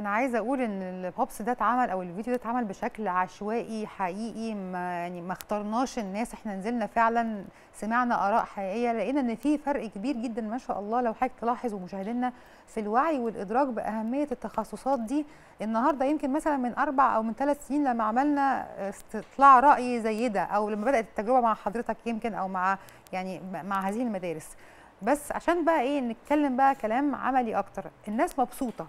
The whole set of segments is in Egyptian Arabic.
انا عايزه اقول ان البوبس ده اتعمل او الفيديو ده اتعمل بشكل عشوائي حقيقي ما يعني ما اخترناش الناس احنا نزلنا فعلا سمعنا اراء حقيقيه لقينا ان في فرق كبير جدا ما شاء الله لو حضرتك تلاحظ ومشاهدينا في الوعي والادراك باهميه التخصصات دي النهارده يمكن مثلا من اربع او من ثلاث سنين لما عملنا استطلاع راي زي ده او لما بدات التجربه مع حضرتك يمكن او مع يعني مع هذه المدارس بس عشان بقى ايه نتكلم بقى كلام عملي اكتر الناس مبسوطه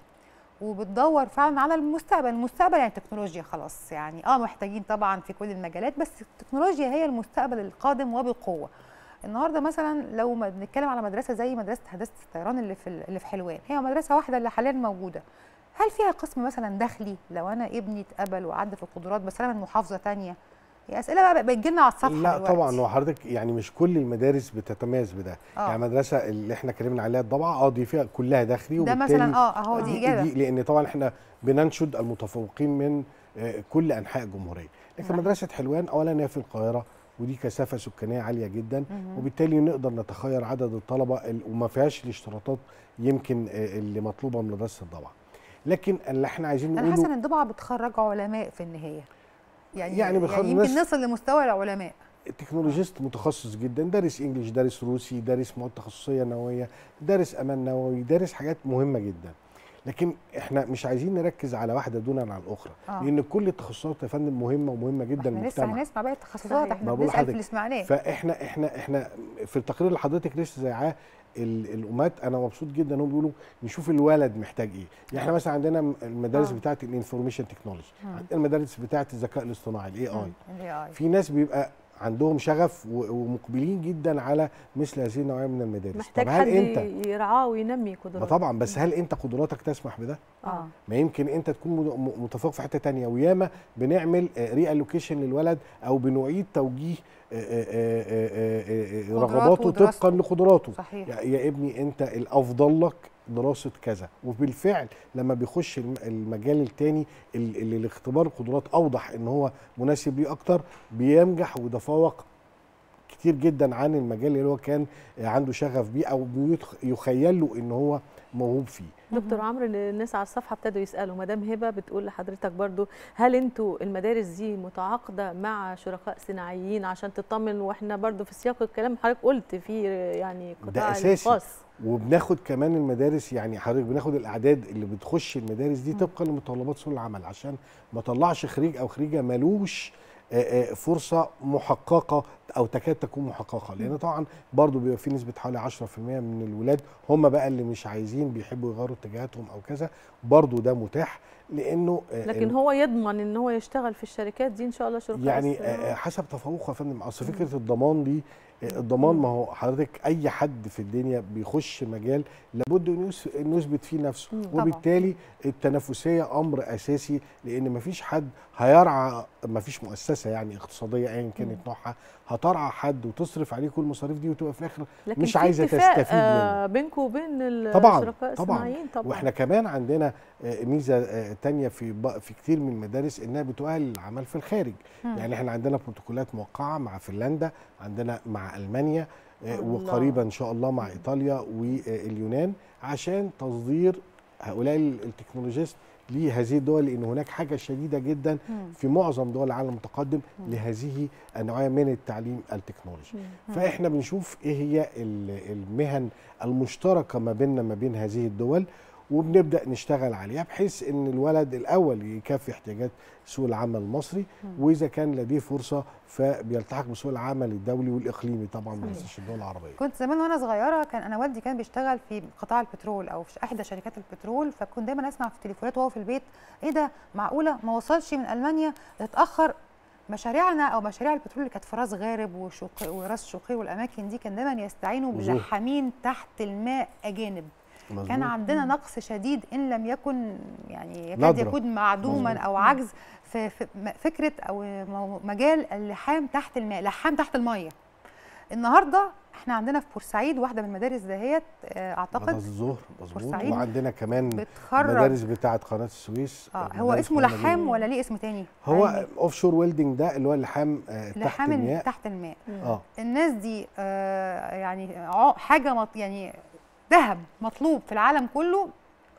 وبتدور فعلا على المستقبل المستقبل يعني التكنولوجيا خلاص يعني اه محتاجين طبعا في كل المجالات بس التكنولوجيا هي المستقبل القادم وبقوه النهارده مثلا لو ما بنتكلم على مدرسه زي مدرسه هندسه الطيران اللي في اللي في حلوان هي مدرسه واحده اللي حاليا موجوده هل فيها قسم مثلا داخلي لو انا ابني اتقبل وعدى في القدرات بس انا من محافظه ثانيه هي اسئله بقى بتجي لنا على الصفحه لا دلوقتي. طبعا هو حضرتك يعني مش كل المدارس بتتميز بده آه. يعني المدرسه اللي احنا اتكلمنا عليها الضبعه اه دي فيها كلها داخلي ده وبالتالي مثلا اه اهو دي اجابه دي لان طبعا احنا بننشد المتفوقين من آه، كل انحاء الجمهوريه لكن صحيح. مدرسه حلوان اولا هي في القاهره ودي كثافه سكانيه عاليه جدا مهم. وبالتالي نقدر نتخير عدد الطلبه ال- وما فيهاش الاشتراطات يمكن آه، اللي مطلوبه من مدرسه الضبعه لكن اللي احنا عايزين انا حاسه ان نقوله الضبعه بتخرج علماء في النهايه يعني يعني يعني, بتخرج يمكن ناس- نصل لمستوى العلماء تكنولوجيست متخصص جدا دارس انجليش دارس روسي دارس مواد تخصصيه نوويه دارس امان نووي دارس حاجات مهمه جدا لكن احنا مش عايزين نركز على واحده دون عن الاخرى آه. لان كل التخصصات يا فندم مهمه ومهمه جدا احنا لسه للمجتمع هنسمع باقي التخصصات صحيح. احنا ما بقول بنسال في لحضرتك. اللي سمعناه فاحنا احنا احنا في التقرير اللي حضرتك لسه زيعاه ال- الامهات انا مبسوط جدا انهم بيقولوا نشوف الولد محتاج ايه يعني احنا مثلا عندنا المدارس آه. بتاعه الانفورميشن تكنولوجي مم. عندنا المدارس بتاعه الذكاء الاصطناعي الاي اي الاي اي في ناس بيبقى عندهم شغف و- ومقبلين جدا على مثل هذه النوعيه من المدارس محتاج طب حد هل انت يرعاه وينمي ما قدراته طبعا بس هل انت قدراتك تسمح بده اه ما يمكن انت تكون مد- م- متفوق في حته تانية وياما بنعمل ري الوكيشن للولد او بنعيد توجيه آه، آه، آه، آه، آه، قدراته رغباته ودراسته. طبقا لقدراته صحيح يا يا ابني انت الافضل لك دراسه كذا وبالفعل لما بيخش الم- المجال التاني ال- اللي الاختبار القدرات اوضح ان هو مناسب ليه اكتر بينجح ويتفوق كتير جدا عن المجال اللي هو كان عنده شغف بيه او بيتخ- يخيل له ان هو موهوب فيه دكتور عمرو الناس على الصفحه ابتدوا يسالوا مدام هبه بتقول لحضرتك برضو هل انتوا المدارس دي متعاقده مع شركاء صناعيين عشان تطمن واحنا برضو في سياق الكلام حضرتك قلت في يعني قطاع أساسي. الخاص وبناخد كمان المدارس يعني حضرتك بناخد الاعداد اللي بتخش المدارس دي مم. طبقا لمتطلبات سوق العمل عشان ما طلعش خريج او خريجه ملوش آه، آه، فرصه محققه او تكاد تكون محققه لان طبعا برضو بيبقى في نسبه حوالي 10% من الولاد هم بقى اللي مش عايزين بيحبوا يغيروا اتجاهاتهم او كذا برضو ده متاح لانه آه، لكن هو يضمن ان هو يشتغل في الشركات دي ان شاء الله شركاء يعني الصناعة. آه، حسب تفوقه يا فندم اصل فكره الضمان دي آه، الضمان ما هو حضرتك اي حد في الدنيا بيخش مجال لابد انه يس- إنه يثبت فيه نفسه مم، طبعاً. وبالتالي التنافسيه امر اساسي لان ما فيش حد هيرعى ما فيش مؤسسه يعني اقتصاديه ايا كانت نوعها هترعى حد وتصرف عليه كل المصاريف دي وتبقى في الاخر لكن مش في عايزة اتفاق، تستفيد منه. آه، بينكم وبين طبعاً، الشركاء طبعاً. الصناعيين طبعا واحنا كمان عندنا آه، ميزه آه، تانية في ب- في كتير من المدارس انها بتؤهل للعمل في الخارج مم. يعني احنا عندنا بروتوكولات موقعه مع فنلندا عندنا مع المانيا آه، الله. وقريبا ان شاء الله مع ايطاليا واليونان عشان تصدير هؤلاء التكنولوجيست لهذه الدول لان هناك حاجه شديده جدا مم. في معظم دول العالم المتقدم مم. لهذه النوعيه من التعليم التكنولوجي مم. فاحنا بنشوف ايه هي ال- المهن المشتركه ما بيننا ما بين هذه الدول وبنبدا نشتغل عليها بحيث ان الولد الاول يكفي احتياجات سوق العمل المصري مم. واذا كان لديه فرصه فبيلتحق بسوق العمل الدولي والاقليمي طبعا ما صحيح. ننساش الدول العربيه كنت زمان وانا صغيره كان انا والدي كان بيشتغل في قطاع البترول او في احدى شركات البترول فكنت دايما اسمع في التليفونات وهو في البيت ايه ده معقوله ما وصلش من المانيا اتاخر مشاريعنا او مشاريع البترول اللي كانت في راس غارب وشق وراس شقير والاماكن دي كان دايما يستعينوا وزوح. بلحامين تحت الماء اجانب مظبوط. كان عندنا نقص شديد ان لم يكن يعني يكاد ندرة. يكون معدوما مظبوط. او عجز في في م- فكره او مو- مجال اللحام تحت الماء لحام تحت الميه النهارده احنا عندنا في بورسعيد واحده من المدارس دهيت آه، بعد اعتقد الظهر مظبوط بورسعيد وعندنا كمان بتخرج مدارس بتاعه قناه السويس اه مدارس هو اسمه مهمة لحام جداً. ولا ليه اسم تاني هو علمي. اوف شور ويلدنج ده اللي هو اللحام آه، تحت لحام ال- المياه تحت الماء اه الناس دي آه، يعني ع- حاجه مط يعني ذهب مطلوب في العالم كله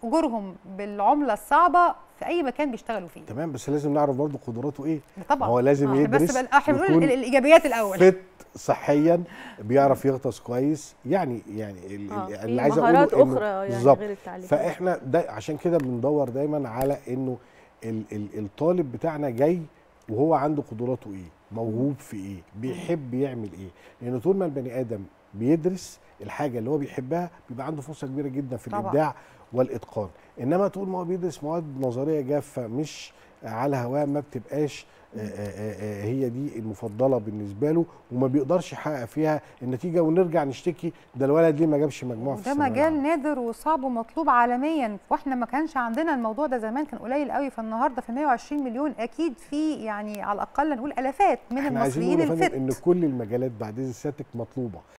اجورهم بالعمله الصعبه في اي مكان بيشتغلوا فيه تمام بس لازم نعرف برضه قدراته ايه ده طبعا هو لازم آه، يدرس بس بل- احنا بنقول يكون ال- الايجابيات الاول فت صحيا بيعرف يغطس كويس يعني يعني ال- آه، ال- في اللي عايز مهارات اقوله إنه اخرى يعني بالظبط. غير التعليم فاحنا ده عشان كده بندور دايما على انه ال ال الطالب بتاعنا جاي وهو عنده قدراته ايه موهوب في ايه بيحب يعمل ايه لان طول ما البني ادم بيدرس الحاجه اللي هو بيحبها بيبقى عنده فرصه كبيره جدا في طبعاً. الابداع والاتقان انما طول ما هو بيدرس مواد نظريه جافه مش على هواه ما بتبقاش آه، آه، آه، هي دي المفضله بالنسبه له وما بيقدرش يحقق فيها النتيجه ونرجع نشتكي ده الولد ليه ما جابش مجموع في وده الثانوية مجال العامة. نادر وصعب ومطلوب عالميا واحنا ما كانش عندنا الموضوع ده زمان كان قليل قوي فالنهارده في 120 مليون اكيد في يعني على الاقل نقول الافات من احنا عايزين المصريين نقول يا فندم الفت ان كل المجالات بعد اذن سيادتك مطلوبه